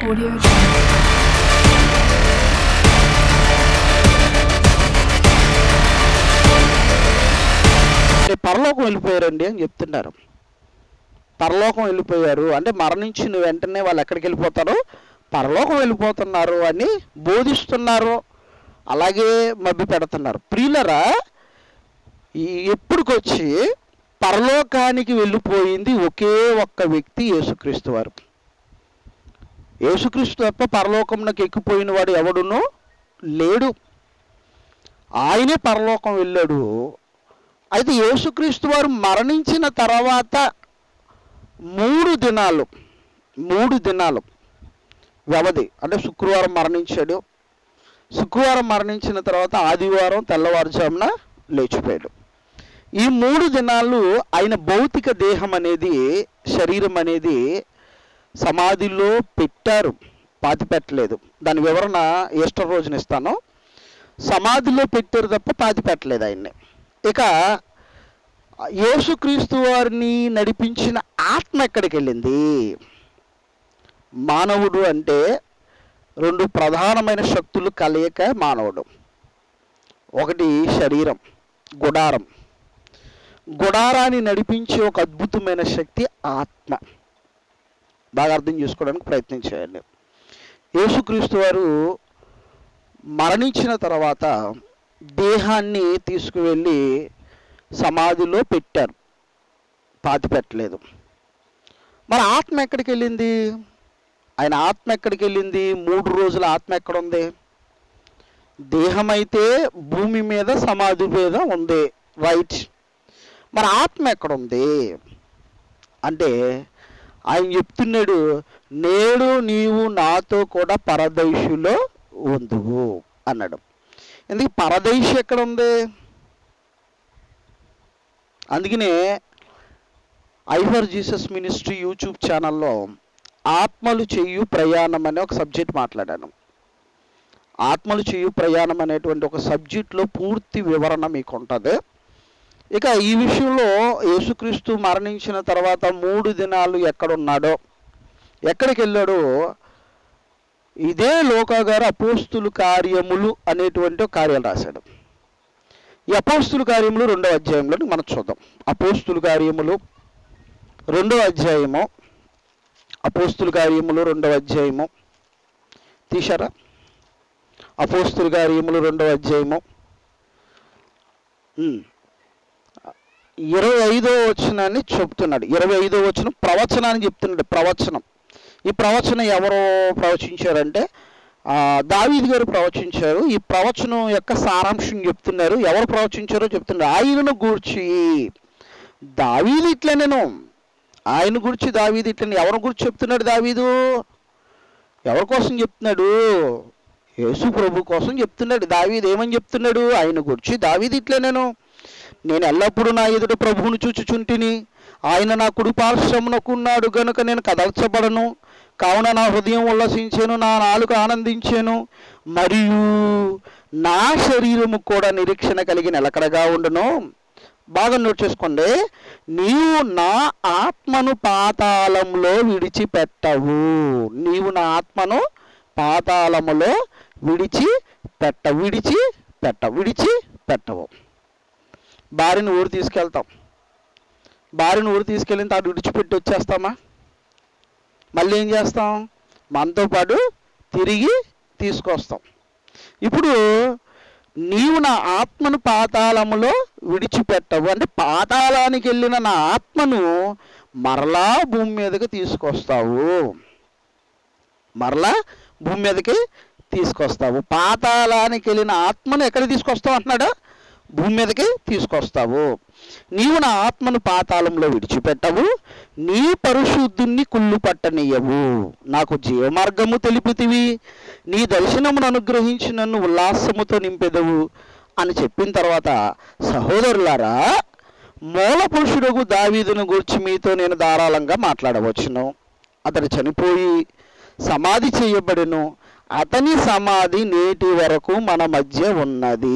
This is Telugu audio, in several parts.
Audio Jungle. అంటే పరలోకం వెళ్ళిపోయారండి అని చెప్తున్నారు పరలోకం వెళ్ళిపోయారు అంటే మరణించిన వెంటనే వాళ్ళు ఎక్కడికి వెళ్ళిపోతారు పరలోకం వెళ్ళిపోతున్నారు అని బోధిస్తున్నారు అలాగే మభ్య పెడుతున్నారు ప్రియులరా ఈ ఎప్పుడుకొచ్చి పరలోకానికి వెళ్ళిపోయింది ఒకే ఒక్క వ్యక్తి యేసుక్రీస్తు వారు యేసుక్రీస్తు తప్ప పరలోకంలోకి ఎక్కిపోయిన వాడు ఎవడునో లేడు ఆయనే పరలోకం వెళ్ళాడు అయితే యేసుక్రీస్తు వారు మరణించిన తర్వాత మూడు దినాలు మూడు దినాలు వ్యవధి అంటే శుక్రవారం మరణించాడు శుక్రవారం మరణించిన తర్వాత ఆదివారం తెల్లవారుజామున లేచిపోయాడు ఈ మూడు దినాలు ఆయన భౌతిక దేహం అనేది శరీరం అనేది సమాధిలో పెట్టారు పాతి పెట్టలేదు దాని వివరణ ఈస్టర్ రోజున ఇస్తాను సమాధిలో పెట్టారు తప్ప పాతి పెట్టలేదు ఆయన్ని ఇక యేసుక్రీస్తు వారిని నడిపించిన ఆత్మ ఎక్కడికి వెళ్ళింది మానవుడు అంటే రెండు ప్రధానమైన శక్తులు కలయిక మానవుడు ఒకటి శరీరం గుడారం గుడారాన్ని నడిపించే ఒక అద్భుతమైన శక్తి ఆత్మ బాగా అర్థం చేసుకోవడానికి ప్రయత్నం చేయండి యేసుక్రీస్తు వారు మరణించిన తర్వాత దేహాన్ని తీసుకువెళ్ళి సమాధిలో పెట్టారు పాతి పెట్టలేదు మరి ఆత్మ ఎక్కడికి వెళ్ళింది ఆయన ఆత్మ ఎక్కడికి వెళ్ళింది మూడు రోజుల ఆత్మ ఎక్కడ ఉంది దేహం అయితే భూమి మీద సమాధి మీద ఉంది రైట్ మరి ఆత్మ ఎక్కడ ఉంది అంటే ఆయన చెప్తున్నాడు నేడు నీవు నాతో కూడా పరదైషులో ఉందువు అన్నాడు ఎందుకు పరదైషి ఎక్కడ ఉంది అందుకనే ఐఫర్ జీసస్ మినిస్ట్రీ యూట్యూబ్ ఛానల్లో ఆత్మలు చేయు ప్రయాణం అనే ఒక సబ్జెక్ట్ మాట్లాడాను ఆత్మలు చేయు ప్రయాణం అనేటువంటి ఒక సబ్జెక్ట్లో పూర్తి వివరణ మీకు ఉంటుంది ఇక ఈ విషయంలో యేసుక్రీస్తు మరణించిన తర్వాత మూడు దినాలు ఎక్కడున్నాడో ఎక్కడికి వెళ్ళాడో ఇదే లోకా గారు అపోస్తులు కార్యములు అనేటువంటి ఒక కార్యాలు రాశాడు ఈ అపోస్తుల కార్యములు రెండో అధ్యాయంలో మనం చూద్దాం అపోస్తుల కార్యములు రెండో అధ్యాయము అపోస్తుల కార్యములు రెండవ అధ్యాయము తీశారా అపోస్తుల కార్యములు రెండవ అధ్యాయము ఉమ్. ఇరవై ఐదో వచనాన్ని చెప్తున్నాడు ఇరవై ఐదో వచనం ప్రవచనాన్ని చెప్తున్నాడు ప్రవచనం ఈ ప్రవచనం ఎవరు ప్రవచించారంటే ఆ, దావీదు గారు ప్రవచించారు ఈ ప్రవచనం యొక్క సారాంశం చెప్తున్నారు ఎవరు ప్రవచించారో చెప్తున్నారు ఆయనను గూర్చి దావీదు ఇట్లా నేను ఆయన గురించి దావీదు ఇట్లా ఎవరి గురించి చెప్తున్నాడు దావీదు ఎవరి కోసం చెప్తున్నాడు యేసు ప్రభు కోసం చెప్తున్నాడు దావీదు ఏమని చెప్తున్నాడు ఆయన గురించి దావీదు ఇట్లా నేను నేను ఎల్లప్పుడూ నా ఎదుట ప్రభువును చూచుచుంటిని ఆయన నా కుడి పార్శ్వమునకున్నాడు గనుక నేను కదల్చబడను కావున నా హృదయం ఉల్లసించాను నా నాలుక ఆనందించాను మరియు నా శరీరము కూడా నిరీక్షణ కలిగి నిలకడగా ఉండును బాగా నోట్ చేసుకోండి నీవు నా ఆత్మను పాతాళంలో విడిచిపెట్టవు నీవు నా ఆత్మను పాతాళములో విడిచి పెట్ట విడిచి పెట్ట విడిచి పెట్టవు భార్యను ఊరు తీసుకెళ్తాం భార్యను ఊరు తీసుకెళ్ళిన తాను విడిచిపెట్టి వచ్చేస్తామా మళ్ళీ ఏం చేస్తాం మనతో పాటు తిరిగి తీసుకొస్తాం ఇప్పుడు నీవు నా ఆత్మను పాతాళములో విడిచిపెట్టవు అంటే పాతాళానికి వెళ్ళిన నా ఆత్మను మరలా భూమి మీదకి తీసుకొస్తావు మరలా భూమి మీదకి తీసుకొస్తావు పాతాళానికి వెళ్ళిన ఆత్మను ఎక్కడ తీసుకొస్తావు అంటున్నాడు భూమి మీదకి తీసుకొస్తావు నీవు నా ఆత్మను పాతాళంలో విడిచిపెట్టవు నీ పరిశుద్ధుణ్ణి కుళ్ళు పట్టనీయవు నాకు జీవమార్గము తెలిపితివి నీ దర్శనమును అనుగ్రహించి నన్ను ఉల్లాసముతో నింపెదవు అని చెప్పిన తర్వాత సహోదరులారా మూల పురుషుడుకు దావీదును గురించి మీతో నేను ధారాళంగా మాట్లాడవచ్చును అతడు చనిపోయి సమాధి చేయబడెను అతని సమాధి నేటి వరకు మన మధ్య ఉన్నది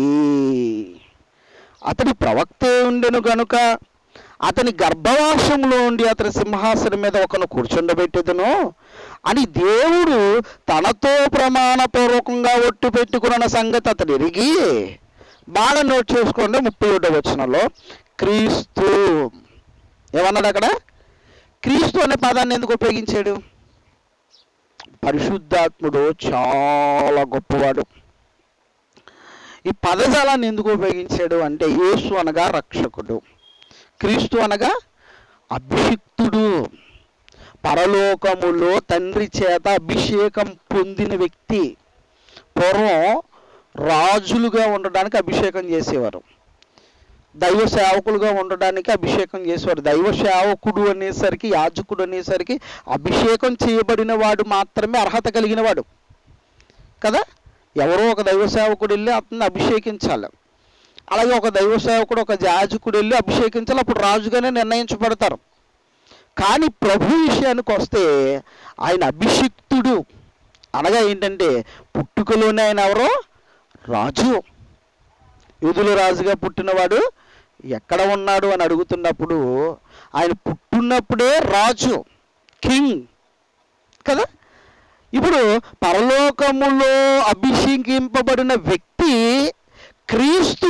అతడి ప్రవక్తే ఉండెను గనుక అతని గర్భవాసంలో ఉండి అతని సింహాసనం మీద ఒకను కూర్చుండబెట్టెదను అని దేవుడు తనతో ప్రమాణపూర్వకంగా ఒట్టు పెట్టుకున్న సంగతి అతడు ఎరిగి బాగా నోట్ చేసుకోండి ముప్పై ఒకటో వచనంలో క్రీస్తు ఏమన్నాడు అక్కడ క్రీస్తు అనే పదాన్ని ఎందుకు ఉపయోగించాడు పరిశుద్ధాత్ముడు చాలా గొప్పవాడు ఈ పదజాలాన్ని ఎందుకు ఉపయోగించాడు అంటే యేసు అనగా రక్షకుడు క్రీస్తు అనగా అభిషిక్తుడు పరలోకములో తండ్రి చేత అభిషేకం పొందిన వ్యక్తి పూర్వం రాజులుగా ఉండడానికి అభిషేకం చేసేవారు దైవ సేవకులుగా ఉండడానికి అభిషేకం చేసేవారు దైవ సేవకుడు అనేసరికి యాజకుడు అనేసరికి అభిషేకం చేయబడిన వాడు మాత్రమే అర్హత కలిగిన వాడు కదా ఎవరో ఒక దైవ సేవకుడు వెళ్ళి అతన్ని అభిషేకించాలి అలాగే ఒక దైవ సేవకుడు ఒక యాజకుడు వెళ్ళి అభిషేకించాలి అప్పుడు రాజుగానే నిర్ణయించబడతారు కానీ ప్రభు విషయానికి వస్తే ఆయన అభిషిక్తుడు అనగా ఏంటంటే పుట్టుకలోనే ఆయన ఎవరో రాజు యూదుల రాజుగా పుట్టినవాడు ఎక్కడ ఉన్నాడు అని అడుగుతున్నప్పుడు ఆయన పుట్టున్నప్పుడే రాజు కింగ్ కదా ఇప్పుడు పరలోకములో అభిషేకింపబడిన వ్యక్తి క్రీస్తు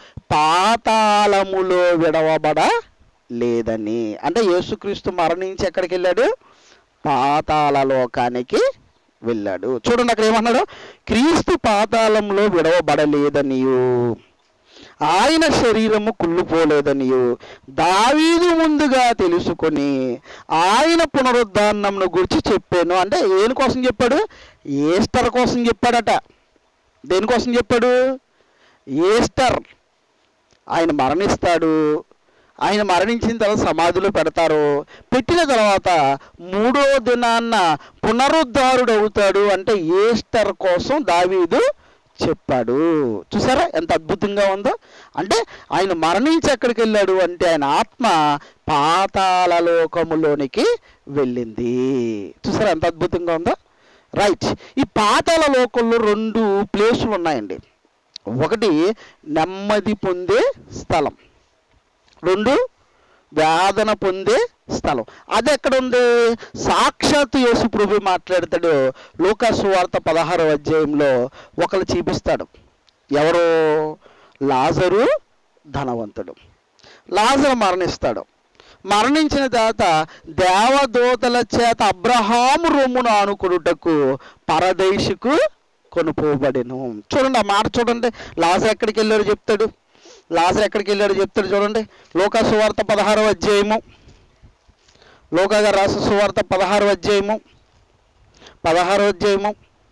పాతాళములో విడవబడ లేదని అంటే యేసుక్రీస్తు మరణించి ఎక్కడికి వెళ్ళాడు పాతాళ లోకానికి వెళ్ళాడు చూడండి అక్కడ ఏమన్నాడు క్రీస్తు పాతాళంలో విడవబడలేదనియు ఆయన శరీరము కుళ్ళిపోలేదనియు దావీదు ముందుగా తెలుసుకొని ఆయన పునరుద్ధానంను గురించి చెప్పాను అంటే దేని కోసం చెప్పాడు ఈస్టర్ కోసం చెప్పాడట దేనికోసం చెప్పాడు ఈస్టర్ ఆయన మరణిస్తాడు ఆయన మరణించిన తర్వాత సమాధిలో పెడతారు పెట్టిన తర్వాత మూడో దినాన్న పునరుద్ధారుడు అవుతాడు అంటే ఈస్టర్ కోసం దావీదు చెప్పాడు చూసారా ఎంత అద్భుతంగా ఉందో అంటే ఆయన మరణించి ఎక్కడికి వెళ్ళాడు అంటే ఆయన ఆత్మ పాతాళ లోకములోనికి వెళ్ళింది చూసారా ఎంత అద్భుతంగా ఉందో రైట్ ఈ పాతాళ లోకంలో రెండు ప్లేసులు ఉన్నాయండి ఒకటి నెమ్మది పొందే స్థలం రెండు వేదన పొందే స్థలం అది ఎక్కడ ఉంది సాక్షాత్తు యేసు ప్రభు మాట్లాడతాడు లూకాసు వార్త పదహారో అధ్యాయంలో ఒకరు చూపిస్తాడు ఎవరు లాజరు ధనవంతుడు లాజరు మరణిస్తాడు మరణించిన తర్వాత దేవదూతల చేత అబ్రహాము రొమ్మును ఆనుకుడుటకు పరదేశుకు కొనుపోబడిను చూడండి ఆ మాట చూడండి లాజర్ ఎక్కడికి వెళ్ళాడు చెప్తాడు లాజర్ ఎక్కడికి వెళ్ళాడు చెప్తాడు చూడండి లోకా సువార్త పదహారవ అధ్యాయము లోకా గారు రాసిన సువార్త పదహారవ అధ్యాయము పదహారవ అధ్యాయము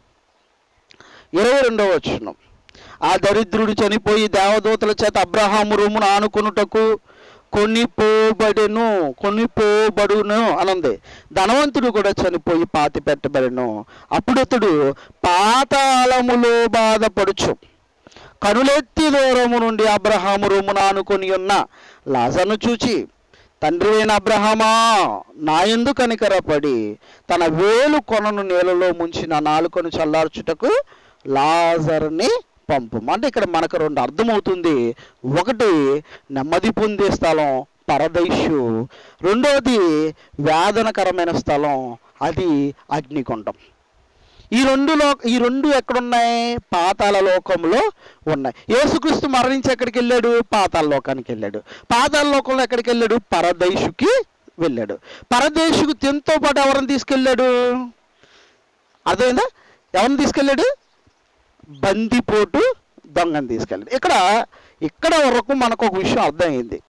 ఇరవై రెండవ వచ్చును ఆ దరిద్రుడు చనిపోయి దేవదూతల చేత అబ్రహాము రొమ్మును ఆనుకునుటకు కొనిపోబడెను కొనిపోబడును అనుంది ధనవంతుడు కూడా చనిపోయి పాతి పెట్టబడెను అప్పుడు అతడు పాతాళములో బాధపడుచు కనులెత్తి దూరము నుండి అబ్రహాము రొమ్మున ఆనుకొని ఉన్న లాజను చూచి తండ్రి అయిన అబ్రహమా నా ఎందు కనికరపడి తన వేలు కొనను నీళ్ళలో ముంచి నా నాలుకను చల్లార్చుటకు లాజర్ని పంపు అంటే ఇక్కడ మనకు రెండు అర్థమవుతుంది ఒకటి నెమ్మది పొందే స్థలం పరదైషు రెండవది వేదనకరమైన స్థలం అది అగ్నికొండం ఈ రెండు లో ఈ రెండు ఎక్కడున్నాయి పాతాల లోకంలో ఉన్నాయి యేసుక్రీస్తు మరణించి ఎక్కడికి వెళ్ళాడు పాతాల లోకానికి వెళ్ళాడు పాతాల లోకంలో ఎక్కడికి వెళ్ళాడు పరదేశుకి వెళ్ళాడు పరదేశుకు తినతో పాటు ఎవరిని తీసుకెళ్ళాడు అదేనా ఎవరిని తీసుకెళ్ళాడు బందిపోటు దొంగని తీసుకెళ్ళాడు ఇక్కడ ఇక్కడ వరకు మనకు ఒక విషయం అర్థమైంది